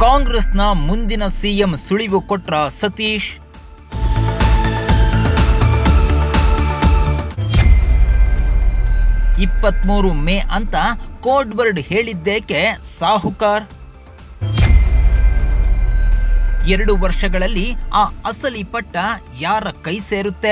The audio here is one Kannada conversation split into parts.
ಕಾಂಗ್ರೆಸ್ನ ಮುಂದಿನ ಸಿಎಂ ಸುಳಿವು ಕೊಟ್ರ ಸತೀಶ್ ಇಪ್ಪತ್ಮೂರು ಮೇ ಅಂತ ಕೋಡ್ ವರ್ಡ್ ಹೇಳಿದ್ದೇಕೆ ಸಾಹುಕಾರ್ ಎರಡು ವರ್ಷಗಳಲ್ಲಿ ಆ ಅಸಲಿ ಪಟ್ಟ ಯಾರ ಕೈ ಸೇರುತ್ತೆ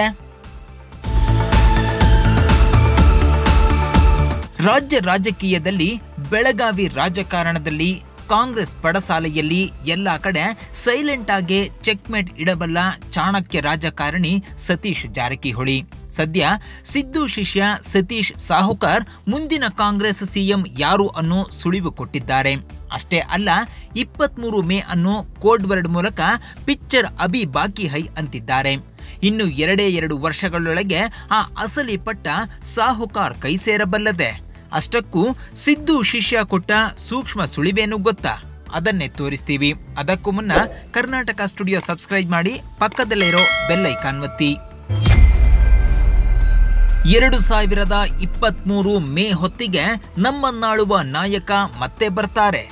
ರಾಜ್ಯ ರಾಜಕೀಯದಲ್ಲಿ ಬೆಳಗಾವಿ ರಾಜಕಾರಣದಲ್ಲಿ ಕಾಂಗ್ರೆಸ್ ಪಡಸಾಲೆಯಲ್ಲಿ ಎಲ್ಲ ಕಡೆ ಸೈಲೆಂಟ್ ಆಗಿ ಚೆಕ್ಮೇಟ್ ಇಡಬಲ್ಲ ಚಾಣಕ್ಯ ರಾಜಕಾರಣಿ ಸತೀಶ್ ಜಾರಕಿಹೊಳಿ ಸದ್ಯ ಸಿದ್ದು ಶಿಷ್ಯ ಸತೀಶ್ ಸಾಹುಕಾರ್ ಮುಂದಿನ ಕಾಂಗ್ರೆಸ್ ಸಿಎಂ ಯಾರು ಅನ್ನೋ ಸುಳಿವು ಕೊಟ್ಟಿದ್ದಾರೆ ಅಷ್ಟೇ ಅಲ್ಲ ಇಪ್ಪತ್ಮೂರು ಮೇ ಅನ್ನೋ ಕೋಡ್ ವರ್ಡ್ ಮೂಲಕ ಪಿಕ್ಚರ್ ಅಭಿ ಬಾಕಿ ಹೈ ಅಂತಿದ್ದಾರೆ ಇನ್ನು ಎರಡೇ ಎರಡು ವರ್ಷಗಳೊಳಗೆ ಆ ಅಸಲಿ ಪಟ್ಟ ಸಾಹುಕಾರ್ ಕೈ ಸೇರಬಲ್ಲದೆ ಅಷ್ಟಕ್ಕೂ ಸಿದ್ದು ಶಿಷ್ಯ ಕೊಟ್ಟ ಸೂಕ್ಷ್ಮ ಸುಳಿವೇನು ಗೊತ್ತಾ ಅದನ್ನೇ ತೋರಿಸ್ತೀವಿ ಅದಕ್ಕೂ ಮುನ್ನ ಕರ್ನಾಟಕ ಸ್ಟುಡಿಯೋ ಸಬ್ಸ್ಕ್ರೈಬ್ ಮಾಡಿ ಪಕ್ಕದಲ್ಲೇ ಇರೋ ಬೆಲ್ ಐಕಾನ್ ಒತ್ತಿ ಎರಡು ಸಾವಿರದ ಇಪ್ಪತ್ಮೂರು ಮೇ ಹೊತ್ತಿಗೆ ನಮ್ಮನ್ನಾಳುವ ನಾಯಕ ಮತ್ತೆ ಬರ್ತಾರೆ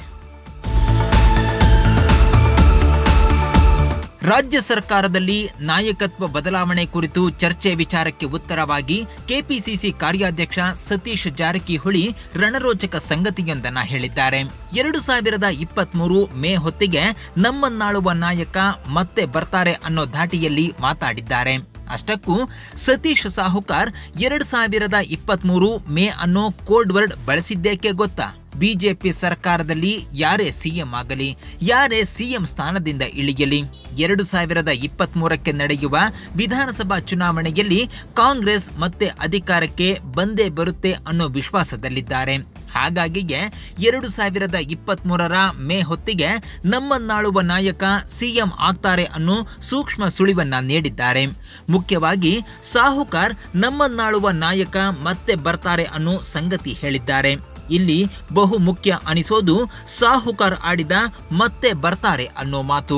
ರಾಜ್ಯ ಸರ್ಕಾರದಲ್ಲಿ ನಾಯಕತ್ವ ಬದಲಾವಣೆ ಕುರಿತು ಚರ್ಚೆ ವಿಚಾರಕ್ಕೆ ಉತ್ತರವಾಗಿ ಕೆಪಿಸಿಸಿ ಕಾರ್ಯಾಧ್ಯಕ್ಷ ಸತೀಶ್ ಜಾರಕಿಹೊಳಿ ರಣರೋಚಕ ಸಂಗತಿಯೊಂದನ್ನ ಹೇಳಿದ್ದಾರೆ ಎರಡು ಸಾವಿರದ ಇಪ್ಪತ್ಮೂರು ಮೇ ಹೊತ್ತಿಗೆ ನಮ್ಮನ್ನಾಳುವ ನಾಯಕ ಮತ್ತೆ ಬರ್ತಾರೆ ಅನ್ನೋ ಧಾಟಿಯಲ್ಲಿ ಮಾತಾಡಿದ್ದಾರೆ ಅಷ್ಟಕ್ಕೂ ಸತೀಶ್ ಸಾಹುಕಾರ್ ಎರಡ್ ಸಾವಿರದ ಇಪ್ಪತ್ಮೂರು ಮೇ ಅನ್ನೋ ಕೋಡ್ ವರ್ಡ್ ಬಳಸಿದ್ದೇಕೆ ಗೊತ್ತಾ ಬಿಜೆಪಿ ಸರ್ಕಾರದಲ್ಲಿ ಯಾರೇ ಸಿಎಂ ಆಗಲಿ ಯಾರೇ ಸಿಎಂ ಸ್ಥಾನದಿಂದ ಇಳಿಯಲಿ ಎರಡು ಸಾವಿರದ ಇಪ್ಪತ್ತ್ ಮೂರಕ್ಕೆ ನಡೆಯುವ ವಿಧಾನಸಭಾ ಚುನಾವಣೆಯಲ್ಲಿ ಕಾಂಗ್ರೆಸ್ ಮತ್ತೆ ಅಧಿಕಾರಕ್ಕೆ ಬಂದೇ ಬರುತ್ತೆ ಅನ್ನೋ ವಿಶ್ವಾಸದಲ್ಲಿದ್ದಾರೆ ಹಾಗಾಗಿಯೇ ಎರಡು ಸಾವಿರದ ಇಪ್ಪತ್ತ್ ಮೂರರ ಮೇ ಹೊತ್ತಿಗೆ ನಮ್ಮನ್ನಾಳುವ ನಾಯಕ ಸಿಎಂ ಆಗ್ತಾರೆ ಅನ್ನೋ ಸೂಕ್ಷ್ಮ ಸುಳಿವನ್ನ ನೀಡಿದ್ದಾರೆ ಮುಖ್ಯವಾಗಿ ಸಾಹುಕಾರ್ ನಮ್ಮನ್ನಾಳುವ ನಾಯಕ ಮತ್ತೆ ಬರ್ತಾರೆ ಅನ್ನೋ ಸಂಗತಿ ಹೇಳಿದ್ದಾರೆ ಇಲ್ಲಿ ಬಹು ಮುಖ್ಯ ಅನಿಸೋದು ಸಾಹುಕಾರ್ ಆಡಿದ ಮತ್ತೆ ಬರ್ತಾರೆ ಅನ್ನೋ ಮಾತು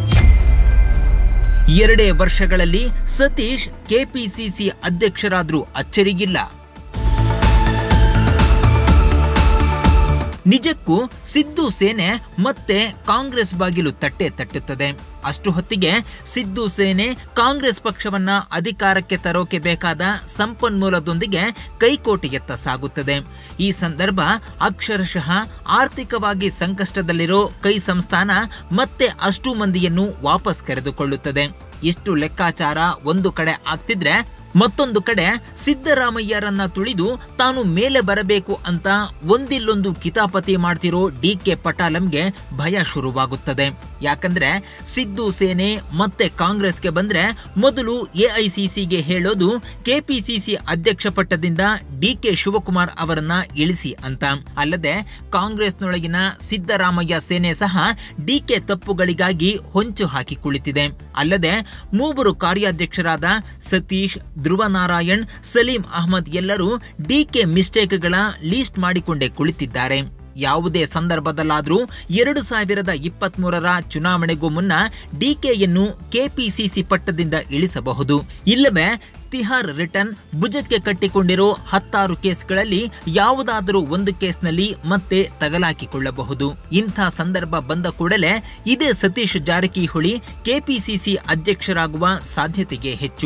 ಎರಡೇ ವರ್ಷಗಳಲ್ಲಿ ಸತೀಶ್ ಕೆಪಿಸಿಸಿ ಅಧ್ಯಕ್ಷರಾದ್ರೂ ಅಚ್ಚರಿಗಿಲ್ಲ ನಿಜಕ್ಕೂ ಸಿದ್ದು ಸೇನೆ ಮತ್ತೆ ಕಾಂಗ್ರೆಸ್ ಬಾಗಿಲು ತಟ್ಟೆ ತಟ್ಟುತ್ತದೆ ಅಷ್ಟು ಹೊತ್ತಿಗೆ ಸಿದ್ದು ಸೇನೆ ಕಾಂಗ್ರೆಸ್ ಪಕ್ಷವನ್ನ ಅಧಿಕಾರಕ್ಕೆ ತರೋಕೆ ಬೇಕಾದ ಸಂಪನ್ಮೂಲದೊಂದಿಗೆ ಕೈಕೋಟೆಯತ್ತ ಸಾಗುತ್ತದೆ ಈ ಸಂದರ್ಭ ಅಕ್ಷರಶಃ ಆರ್ಥಿಕವಾಗಿ ಸಂಕಷ್ಟದಲ್ಲಿರೋ ಕೈ ಸಂಸ್ಥಾನ ಮತ್ತೆ ಅಷ್ಟು ಮಂದಿಯನ್ನು ವಾಪಸ್ ಕರೆದುಕೊಳ್ಳುತ್ತದೆ ಇಷ್ಟು ಲೆಕ್ಕಾಚಾರ ಒಂದು ಕಡೆ ಆಗ್ತಿದ್ರೆ ಮತ್ತೊಂದು ಕಡೆ ಸಿದ್ದರಾಮಯ್ಯರನ್ನ ತುಳಿದು ತಾನು ಮೇಲೆ ಬರಬೇಕು ಅಂತ ಒಂದಿಲ್ಲೊಂದು ಕಿತಾಪತಿ ಮಾಡ್ತಿರೋ ಡಿ ಕೆ ಪಟಾಲಂಗೆ ಭಯ ಶುರುವಾಗುತ್ತದೆ ಯಾಕಂದ್ರೆ ಸಿದ್ದು ಸೇನೆ ಮತ್ತೆ ಕಾಂಗ್ರೆಸ್ಗೆ ಬಂದ್ರೆ ಮೊದಲು ಎಐಸಿಸಿಗೆ ಹೇಳೋದು ಕೆಪಿಸಿಸಿ ಅಧ್ಯಕ್ಷ ಪಟ್ಟದಿಂದ ಡಿ ಕೆ ಶಿವಕುಮಾರ್ ಅವರನ್ನ ಇಳಿಸಿ ಅಂತ ಅಲ್ಲದೆ ಕಾಂಗ್ರೆಸ್ನೊಳಗಿನ ಸಿದ್ದರಾಮಯ್ಯ ಸೇನೆ ಸಹ ಡಿ ಕೆ ತಪ್ಪುಗಳಿಗಾಗಿ ಹೊಂಚು ಹಾಕಿ ಕುಳಿತಿದೆ ಅಲ್ಲದೆ ಮೂವರು ಕಾರ್ಯಾಧ್ಯಕ್ಷರಾದ ಸತೀಶ್ ಧ್ರುವನಾರಾಯಣ್ ಸಲೀಂ ಅಹಮದ್ ಎಲ್ಲರೂ ಡಿಕೆ ಮಿಸ್ಟೇಕ್ಗಳ ಲೀಸ್ಟ್ ಮಾಡಿಕೊಂಡೇ ಕುಳಿತಿದ್ದಾರೆ ಯಾವುದೇ ಸಂದರ್ಭದಲ್ಲಾದರೂ ಎರಡು ಸಾವಿರದ ಇಪ್ಪತ್ತ್ ಮೂರರ ಚುನಾವಣೆಗೂ ಮುನ್ನ ಡಿಕೆಯನ್ನು ಕೆಪಿಸಿಸಿ ಪಟ್ಟದಿಂದ ಇಳಿಸಬಹುದು ಇಲ್ಲವೇ ತಿಹಾರ್ ರಿಟರ್ನ್ ಭುಜಕ್ಕೆ ಕಟ್ಟಿಕೊಂಡಿರೋ ಹತ್ತಾರು ಕೇಸ್ಗಳಲ್ಲಿ ಯಾವುದಾದರೂ ಒಂದು ಕೇಸ್ನಲ್ಲಿ ಮತ್ತೆ ತಗಲಾಕಿಕೊಳ್ಳಬಹುದು ಇಂಥ ಸಂದರ್ಭ ಬಂದ ಕೂಡಲೇ ಇದೇ ಸತೀಶ್ ಜಾರಕಿಹೊಳಿ ಕೆಪಿಸಿಸಿ ಅಧ್ಯಕ್ಷರಾಗುವ ಸಾಧ್ಯತೆಗೆ ಹೆಚ್ಚು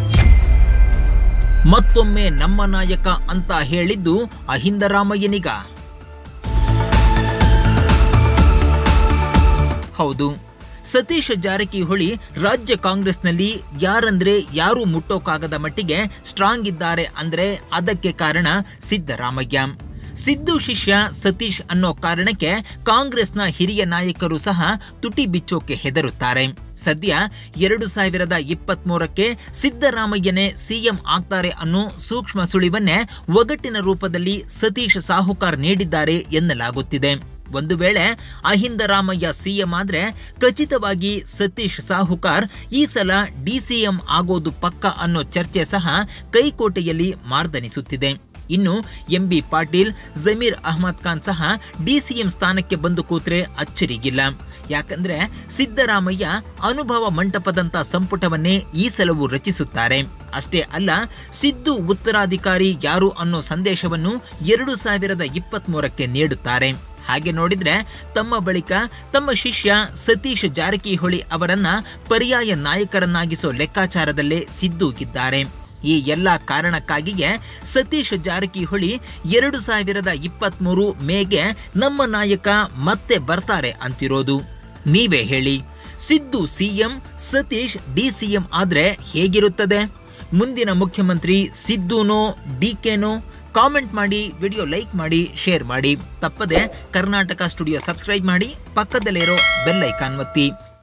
ಮತ್ತೊಮ್ಮೆ ನಮ್ಮ ನಾಯಕ ಅಂತ ಹೇಳಿದ್ದು ಅಹಿಂದರಾಮಯ್ಯನಿಗ ಹೌದು ಸತೀಶ್ ಜಾರಕಿಹೊಳಿ ರಾಜ್ಯ ಕಾಂಗ್ರೆಸ್ನಲ್ಲಿ ಯಾರಂದ್ರೆ ಯಾರು ಮುಟ್ಟೋಕಾಗದ ಮಟ್ಟಿಗೆ ಸ್ಟ್ರಾಂಗ್ ಇದ್ದಾರೆ ಅಂದ್ರೆ ಅದಕ್ಕೆ ಕಾರಣ ಸಿದ್ದರಾಮಯ್ಯ ಸಿದ್ದು ಶಿಷ್ಯ ಸತೀಶ್ ಅನ್ನೋ ಕಾರಣಕ್ಕೆ ಕಾಂಗ್ರೆಸ್ನ ಹಿರಿಯ ನಾಯಕರು ಸಹ ತುಟಿ ಬಿಚ್ಚೋಕೆ ಹೆದರುತ್ತಾರೆ ಸದ್ಯ ಎರಡು ಸಾವಿರದ ಇಪ್ಪತ್ತ್ ಮೂರಕ್ಕೆ ಸಿದ್ದರಾಮಯ್ಯನೇ ಸಿಎಂ ಆಗ್ತಾರೆ ಅನ್ನೋ ಸೂಕ್ಷ್ಮ ಸುಳಿವನ್ನೇ ಒಗಟ್ಟಿನ ರೂಪದಲ್ಲಿ ಸತೀಶ್ ಸಾಹುಕಾರ್ ನೀಡಿದ್ದಾರೆ ಎನ್ನಲಾಗುತ್ತಿದೆ ಒಂದು ವೇಳೆ ಅಹಿಂದರಾಮಯ್ಯ ಸಿಎಂ ಆದ್ರೆ ಖಚಿತವಾಗಿ ಸತೀಶ್ ಸಾಹುಕಾರ್ ಈ ಸಲ ಡಿಸಿಎಂ ಆಗೋದು ಪಕ್ಕ ಅನ್ನೋ ಚರ್ಚೆ ಸಹ ಕೈಕೋಟೆಯಲ್ಲಿ ಮಾರ್ದನಿಸುತ್ತಿದೆ ಇನ್ನು ಎಂಬಿ ಪಾಟೀಲ್ ಜಮೀರ್ ಅಹ್ಮದ್ ಖಾನ್ ಸಹ ಡಿಸಿಎಂ ಸ್ಥಾನಕ್ಕೆ ಬಂದು ಕೂತ್ರೆ ಅಚ್ಚರಿಗಿಲ್ಲ ಯಾಕಂದ್ರೆ ಸಿದ್ದರಾಮಯ್ಯ ಅನುಭವ ಮಂಟಪದಂತ ಸಂಪುಟವನ್ನೇ ಈ ಸಲವು ರಚಿಸುತ್ತಾರೆ ಅಷ್ಟೇ ಅಲ್ಲ ಸಿದ್ದು ಉತ್ತರಾಧಿಕಾರಿ ಯಾರು ಅನ್ನೋ ಸಂದೇಶವನ್ನು ಎರಡು ಸಾವಿರದ ಇಪ್ಪತ್ತ್ ಮೂರಕ್ಕೆ ನೀಡುತ್ತಾರೆ ಹಾಗೆ ನೋಡಿದ್ರೆ ತಮ್ಮ ಬಳಿಕ ತಮ್ಮ ಶಿಷ್ಯ ಸತೀಶ್ ಜಾರಕಿಹೊಳಿ ಅವರನ್ನ ಪರ್ಯಾಯ ನಾಯಕರನ್ನಾಗಿಸೋ ಲೆಕ್ಕಾಚಾರದಲ್ಲೇ ಸಿದ್ದೂಗಿದ್ದಾರೆ ಈ ಎಲ್ಲ ಕಾರಣಕ್ಕಾಗಿಯೇ ಸತೀಶ್ ಜಾರಕಿಹೊಳಿ ಎರಡು ಸಾವಿರದ ಇಪ್ಪತ್ತ್ಮೂರು ಮೇಗೆ ನಮ್ಮ ನಾಯಕ ಮತ್ತೆ ಬರ್ತಾರೆ ಅಂತಿರೋದು ನೀವೇ ಹೇಳಿ ಸಿದ್ದು ಸಿಎಂ ಸತೀಶ್ ಡಿಸಿಎಂ ಆದ್ರೆ ಹೇಗಿರುತ್ತದೆ ಮುಂದಿನ ಮುಖ್ಯಮಂತ್ರಿ ಸಿದ್ದುನೋ ಡಿಕೆನೋ ಕಾಮೆಂಟ್ ಮಾಡಿ ವಿಡಿಯೋ ಲೈಕ್ ಮಾಡಿ ಶೇರ್ ಮಾಡಿ ತಪ್ಪದೆ ಕರ್ನಾಟಕ ಸ್ಟುಡಿಯೋ ಸಬ್ಸ್ಕ್ರೈಬ್ ಮಾಡಿ ಪಕ್ಕದಲ್ಲಿರೋ ಬೆಲ್ ಐಕಾನ್ ಒತ್ತಿ